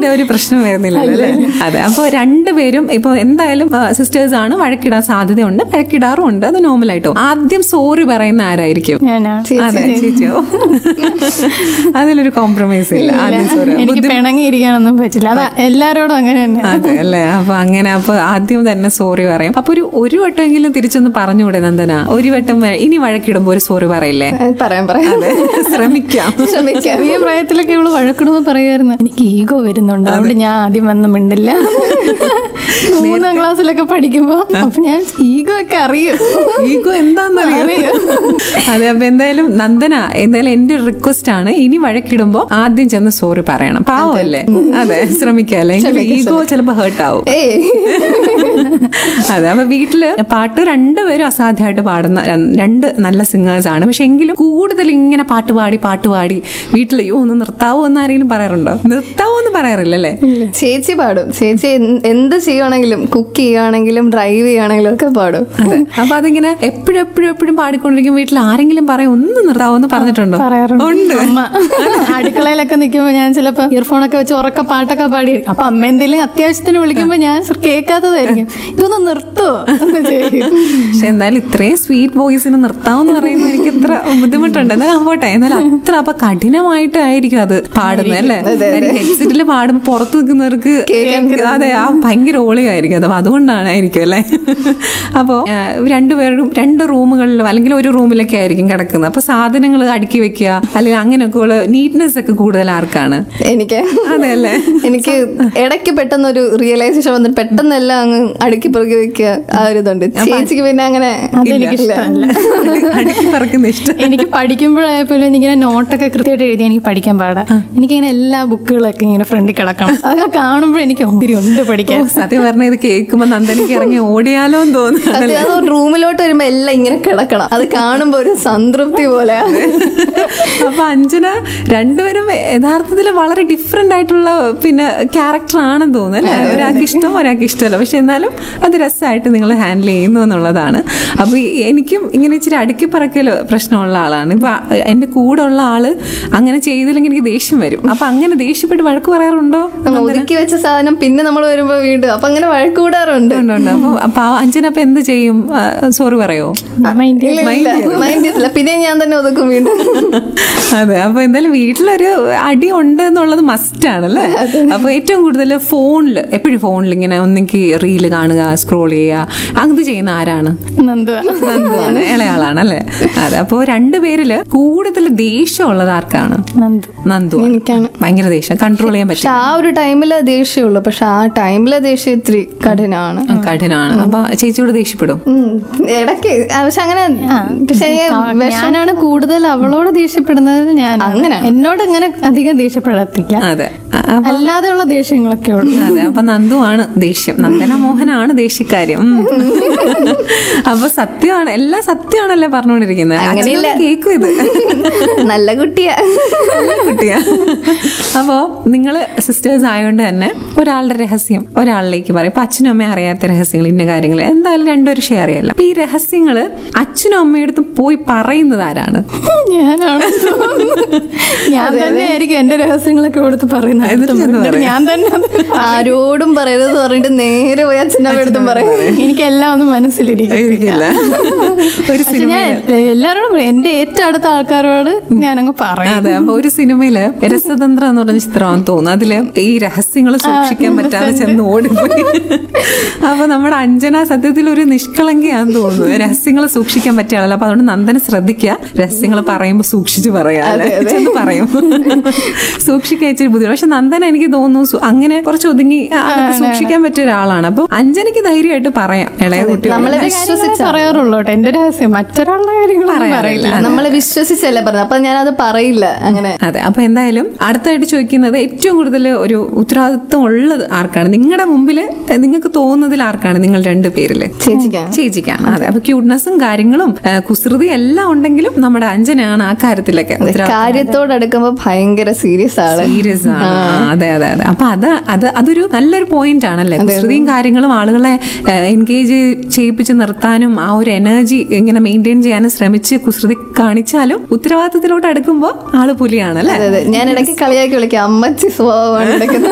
അതിന്റെ ഒരു പ്രശ്നം വരുന്നില്ല അല്ലേ അതെ അപ്പോൾ രണ്ടുപേരും ഇപ്പൊ എന്തായാലും സിസ്റ്റേഴ്സ് ആണ് വഴക്കിടാൻ സാധ്യതയുണ്ട് വഴക്കിടാറും ഉണ്ട് അത് നോർമലായിട്ടോ ആദ്യം സോറി പറയുന്ന ആരായിരിക്കും ഞാനാണ് അതെ ചേച്ചിയോ അതിലൊരു കോംപ്രമൈസ് ഇല്ല ആദ്യം സോറി എനിക്ക് പിണങ്ങിയിരിക്കാനൊന്നും പറ്റില്ല അതാ എല്ലാരോടും അങ്ങനെ തന്നെ അതെ അല്ലേ അപ്പൊ അങ്ങനെ അപ്പൊ ആദ്യം തന്നെ സോറി പറയും അപ്പൊ ഒരു ഒരു വട്ടമെങ്കിലും തിരിച്ചൊന്ന് പറഞ്ഞുകൂടെ നന്ദന ഒരു വട്ടം വ- ഇനി വഴക്കിടുമ്പോ ഒരു സോറി പറയില്ലേ അത് പറയാം പറയാം അതെ ശ്രമിക്കാം ശ്രമിക്കാം ചെറിയ പ്രായത്തിലൊക്കെ ഇവള് വഴക്കിടുമ്പോ പറയുമായിരുന്നു എനിക്ക് ഈഗോ വരുന്നുണ്ട് അതുകൊണ്ട് ഞാൻ ആദ്യം വന്ന് മിണ്ടില്ല മൂന്നാം ക്ലാസ്സിലൊക്കെ പഠിക്കുമ്പോ അപ്പൊ ഞാൻ ഈഗോ ഒക്കെ അറിയും ഈഗോ എന്താന്നറിയാം അതെ അപ്പൊ എന്തായാലും നന്ദന എന്തായാലും എന്റെ ഒരു റിക്വസ്റ്റ് ആണ് ഇനി വഴക്കിടുമ്പോ ആദ്യം ചെന്ന് സോറി പറയണം പാവല്ലേ അതെ ശ്രമിക്കാം അല്ലെങ്കിൽ ഈഗോ ചിലപ്പോ ഹേർട്ട് ആവും ഏയ് അതെ അപ്പൊ വീട്ടില് പാട്ട് രണ്ടുപേരും അസാധ്യമായിട്ട് പാടുന്ന ര- രണ്ട് നല്ല സിംഗേഴ്സ് ആണ് പക്ഷെ എങ്കിലും കൂടുതൽ ഇങ്ങനെ പാട്ട് പാടി പാട്ട് പാടി വീട്ടിൽ അയ്യോ ഒന്ന് നിർത്താവോ എന്ന് ആരെങ്കിലും പറയാറുണ്ടോ നിർത്താവോ എന്ന് പറയാറില്ലല്ലേ ചേച്ചി പാടും ചേച്ചി എന്ത് എന്ത് ചെയ്യുവാണെങ്കിലും കുക്ക് ചെയ്യുകയാണെങ്കിലും ഡ്രൈവ് ചെയ്യുകയാണെങ്കിലും ഒക്കെ പാടും അതെ അപ്പൊ അതിങ്ങനെ എപ്പോഴും എപ്പോഴും എപ്പോഴും പാടിക്കൊണ്ടിരിക്കും വീട്ടിൽ ആരെങ്കിലും പറയും ഒന്ന് നിർത്താവോ എന്ന് പറഞ്ഞിട്ടുണ്ടോ പറയാറുണ്ട് ഉണ്ട് അമ്മ അടുക്കളയിലൊക്കെ നിൽക്കുമ്പോ ഞാൻ ചിലപ്പോ ഇയർഫോൺ ഒക്കെ വെച്ച് ഉറക്ക പാട്ടൊക്കെ പാടി അപ്പൊ അമ്മ എന്തെങ്കിലും അത്യാവശ്യത്തിന് വിളിക്കുമ്പോ ഞാൻ കേൾക്കാത്തതായിരിക്കും ഇതൊന്ന് നിർത്തോ എന്ന് ചോദിക്കും. പക്ഷെ എന്നാലും ഇത്രയും സ്വീറ്റ് വോയിസിന് നിർത്താമെന്ന് പറയുന്നത് എനിക്ക് ഇത്ര ബുദ്ധിമുട്ടുണ്ട് എന്നാൽ പോട്ടെ എന്നാൽ അത്ര അപ്പൊ കഠിനമായിട്ടായിരിക്കും അത് പാടുന്നത് അല്ലേ ഹെഡ്സെറ്റിൽ പാടുമ്പോൾ പുറത്ത് നിൽക്കുന്നവർക്ക് അതെ ആ ഭയങ്കര ഓളിയായിരിക്കും അത് അപ്പൊ അതുകൊണ്ടാണായിരിക്കും അല്ലേ അപ്പോ ആ, രണ്ടുപേരും രണ്ട് റൂമുകളിലും അല്ലെങ്കിൽ ഒരു റൂമിലൊക്കെ ആയിരിക്കും കിടക്കുന്നത് അപ്പൊ സാധനങ്ങൾ അടുക്കി വെക്കുക അല്ലെങ്കിൽ അങ്ങനെയൊക്കെ ഉള്ള നീറ്റ്നെസ് ഒക്കെ കൂടുതൽ ആർക്കാണ് എനിക്ക് അതെ അല്ലേ എനിക്ക് ഇടയ്ക്ക് പെട്ടെന്ന് ഒരു റിയലൈസേഷൻ വന്നിട്ട് പെട്ടെന്ന് എല്ലാം അങ്ങ് അടുക്കി പെറുക്കി വെക്കുക ആ ഒരു ഇതുണ്ട് ചേച്ചിക്ക് പിന്നെ അങ്ങനെ അതെനിക്ക് ഇഷ്ടമല്ല അടുക്കി പറക്കുന്ന ഇഷ്ടം എനിക്ക് പഠിക്കുമ്പോഴായപ്പോലും എനിക്കിങ്ങനെ നോട്ടൊക്കെ കൃത്യമായിട്ട് എഴുതി എനിക്ക് പഠിക്കാൻ പാടാ എനിക്കിങ്ങനെ എല്ലാ ബുക്കുകളൊക്കെ ഇങ്ങനെ ഫ്രണ്ടിൽ കിടക്കണം അതൊക്കെ കാണുമ്പോൾ എനിക്ക് ഒത്തിരി ഉണ്ട് പഠിക്കാൻ സത്യം പറഞ്ഞ ഇത് കേൾക്കുമ്പോ നന്ദനക്ക് ഇറങ്ങി ഓടിയാലോ എന്ന് തോന്നുന്നു അത് അത് റൂമിലോട്ട് വരുമ്പോ എല്ലാം ഇങ്ങനെ കിടക്കണം അത് കാണുമ്പോ ഒരു സംതൃപ്തി പോലെ അപ്പൊ അഞ്ജന രണ്ടുപേരും യഥാർത്ഥത്തിൽ വളരെ ഡിഫറെന്റ് ആയിട്ടുള്ള പിന്നെ ക്യാരക്ടർ ആണെന്ന് തോന്നുന്നു അല്ലേ ഒരാൾക്ക് ഇഷ്ടം ഒരാൾക്ക് ഇഷ്ടമല്ല പക്ഷെ എന്നാലും അത് രസമായിട്ട് നിങ്ങൾ ഹാൻഡിൽ ചെയ്യുന്നു എന്നുള്ളതാണ് അപ്പൊ ഈ- എനിക്കും ഇങ്ങനെ ഇച്ചിരി അടുക്കി പറക്കൽ പ്രശ്നമുള്ള ആളാണ് ഇപ്പൊ എന്റെ കൂടെ ഉള്ള ആള് അങ്ങനെ ചെയ്തില്ലെങ്കിൽ എനിക്ക് ദേഷ്യം വരും അപ്പൊ അങ്ങനെ ദേഷ്യപ്പെട്ട് വഴക്ക് പറയാറുണ്ടോ നമ്മൾ ഒതുക്കി വെച്ച സാധനം പിന്നെ നമ്മൾ വരുമ്പോ വീണ്ടും അപ്പൊ അങ്ങനെ വഴക്കൂടാറുണ്ട് ഉണ്ട്, ഉണ്ട്. അപ്പൊ അപ്പൊ ആ അഞ്ജന അപ്പൊ എന്ത് ചെയ്യും സോറി പറയോ മൈൻഡ് ഇല്ല, ഇല്ല, mind ചെയ്തില്ല. പിന്നെ ഞാൻ തന്നെ ഒതുക്കും വീണ്ടും അതെ അപ്പൊ എന്തായാലും വീട്ടിലൊരു അടി ഉണ്ട് എന്നുള്ളത് മസ്റ്റ് ആണല്ലേ അപ്പൊ ഏറ്റവും കൂടുതൽ ഫോണിൽ എപ്പോഴും ഫോണിൽ ഇങ്ങനെ ഒന്നെങ്കിൽ റീല് കാണുക സ്ക്രോൾ ചെയ്യുക അത് ചെയ്യുന്ന ആരാണ് നന്ദുവാ നന്ദുവാണ് ഇളയാളാണ് അല്ലേ അതെ അപ്പൊ രണ്ടുപേരില് കൂടുതൽ ദേഷ്യമുള്ളത് ആർക്കാണ് നന്ദു നന്ദു എനിക്കാണ്. ഭയങ്കര ദേഷ്യം കൺട്രോൾ ചെയ്യാൻ പക്ഷെ പറ്റും ആ ഒരു ടൈമില് ദേഷ്യമുള്ളൂ പക്ഷെ ആ ടൈമിലെ ദേഷ്യം ഇത്തിരി കഠിനമാണ് കഠിനമാണ് അപ്പൊ ചേച്ചിയോട് ദേഷ്യപ്പെടും ഉം. ഇടയ്ക്ക് ആ, പക്ഷെ അങ്ങനെ പക്ഷെ വിഷം ഞാനാണ് കൂടുതൽ അവളോട് ദേഷ്യപ്പെടുന്നത് ഞാൻ അങ്ങനെ. എന്നോട് ഇങ്ങനെ അധികം ദേഷ്യപ്പെടത്തില്ല അതെ അ- അപ്പൊ അല്ലാതെയുള്ള ദേഷ്യങ്ങളൊക്കെ ഉള്ളു അതെ അപ്പൊ നന്ദു ആണ് ദേഷ്യം നന്ദന മോഹനാണ് ദേഷ്യക്കാര്യം ഉം. അപ്പൊ സത്യമാണ് എല്ലാം സത്യമാണല്ലേ പറഞ്ഞുകൊണ്ടിരിക്കുന്നത് അങ്ങനെയില്ല. അച്ഛനൊന്ന് കേക്കും ഇത് നല്ല കുട്ടിയാ നല്ല കുട്ടിയാ അപ്പോ നിങ്ങള് സിസ്റ്റേഴ്സ് ആയതുകൊണ്ട് തന്നെ ഒരാളുടെ രഹസ്യം ഒരാളിലേക്ക് പറയും ഇപ്പൊ അച്ഛനും അമ്മയും അറിയാത്ത രഹസ്യങ്ങൾ ഇന്ന കാര്യങ്ങൾ എന്തായാലും രണ്ടുപേരും ഷെയർ ചെയ്യല്ല അപ്പൊ ഈ രഹസ്യങ്ങള് അച്ഛനും അമ്മയടുത്ത് പോയി പറയുന്നത് ആരാണ് ഞാനാണ് ഞാൻ തന്നെ ആയിരിക്കും എന്റെ രഹസ്യങ്ങളൊക്കെ കൊടുത്ത് പറയുന്നത് എന്നിട്ട് ചെന്ന് എന്നിട്ട് പറയും. ഞാൻ തന്നെ അത് ആരോടും പറയരുത് പറഞ്ഞിട്ട് നേരെ പോയി അച്ഛനമ്മ എടുത്തും പറയും എനിക്കെല്ലാം ഒന്ന് മനസ്സിലിരിക്കും ഇരിക്കില്ല ഒരു പക്ഷെ ഞാൻ എല്ലാരോടും പറയും എന്റെ ഏറ്റവും അടുത്ത ആൾക്കാരോട് ഞാനങ്ങ് പറയും അതെ അപ്പൊ ഒരു സിനിമയില് രസതന്ത്രം എന്ന് പറഞ്ഞ ചിത്രമാണെന്ന് തോന്നുന്നു അതില് ഈ രഹസ്യങ്ങൾ സൂക്ഷിക്കാൻ പറ്റാതെ ചെന്ന് ഓടിപ്പോയി അപ്പൊ നമ്മുടെ അഞ്ജന സത്യത്തിൽ ഒരു നിഷ്കളങ്കയാന്ന് തോന്നുന്നു രഹസ്യങ്ങൾ സൂക്ഷിക്കാൻ പറ്റിയ ആളല്ല അപ്പൊ അതുകൊണ്ട് നന്ദന ശ്രദ്ധിക്കുക രഹസ്യങ്ങൾ പറയുമ്പോ സൂക്ഷിച്ചു പറയാ അല്ലേ? ചെന്ന് പറയും സൂക്ഷിക്കാൻ ഇച്ചിരി ബുദ്ധിമുട്ട് പക്ഷെ നന്ദന എനിക്ക് തോന്നുന്നു സു- അങ്ങനെ കുറച്ച് ഒതുങ്ങി ആ, അതൊക്കെ സൂക്ഷിക്കാൻ പറ്റിയ ഒരാളാണ് അപ്പൊ അഞ്ജനയ്ക്ക് ധൈര്യമായിട്ട് പറയാം ഇളയ കുട്ടി നമ്മളെ കാര്യങ്ങളെ വിശ്വസിച്ച പറയാറുള്ളൂ കേട്ടോ എന്റെ രഹസ്യം മറ്റൊരാളുടെ കാര്യങ്ങളൊന്നും പറയില്ല നമ്മളെ വിശ്വസിച്ചല്ലേ പറഞ്ഞത് അപ്പൊ ഞാനത് പറയില്ല അങ്ങനെ അതെ അപ്പൊ എന്തായാലും അടുത്തായിട്ട് ചോദിക്കുന്നത് ഏറ്റവും കൂടുതൽ ഒരു ഉത്തരവാദിത്വം ഉള്ളത് ആർക്കാണ് നിങ്ങളുടെ മുമ്പിൽ നിങ്ങൾക്ക് തോന്നുന്നതിൽ ആർക്കാണ് നിങ്ങൾ രണ്ടു പേരില് ചേച്ചിക്കാണ് ചേച്ചിക്കാണ് അതെ അപ്പൊ ക്യൂട്ട്നെസ്സും കാര്യങ്ങളും ആ, കുസൃതി എല്ലാം ഉണ്ടെങ്കിലും നമ്മുടെ അഞ്ജനാണ് ആ കാര്യത്തിലൊക്കെ കാര്യത്തോടടുക്കുമ്പോ ഭയങ്കര സീരിയസ് ആള് സീരിയസ് ആണ് ആ, അതെ അതെ അതെ അപ്പൊ അത് അത് അതൊരു നല്ലൊരു പോയിന്റ് ആണല്ലേ കുസൃതിയും കാര്യങ്ങളും ആളുകളെ എൻഗേജ് ചെയ്യിപ്പിച്ച് നിർത്താനും ആ ഒരു എനർജി ഇങ്ങനെ മെയിൻറ്റെയിൻ ചെയ്യാനും ശ്രമിച്ച് കുസൃതി കാണിച്ചാലും ഉത്തരവാദിത്തത്തിലോട്ട് അടുക്കുമ്പോൾ ആള് പുലിയാണല്ലേ അതെ അതെ ഞാൻ ഇടയ്ക്ക് കളിയാക്കി വിളിക്കാം അമ്മച്ചി സ്വഭാവമാണ് ഇടയ്ക്ക്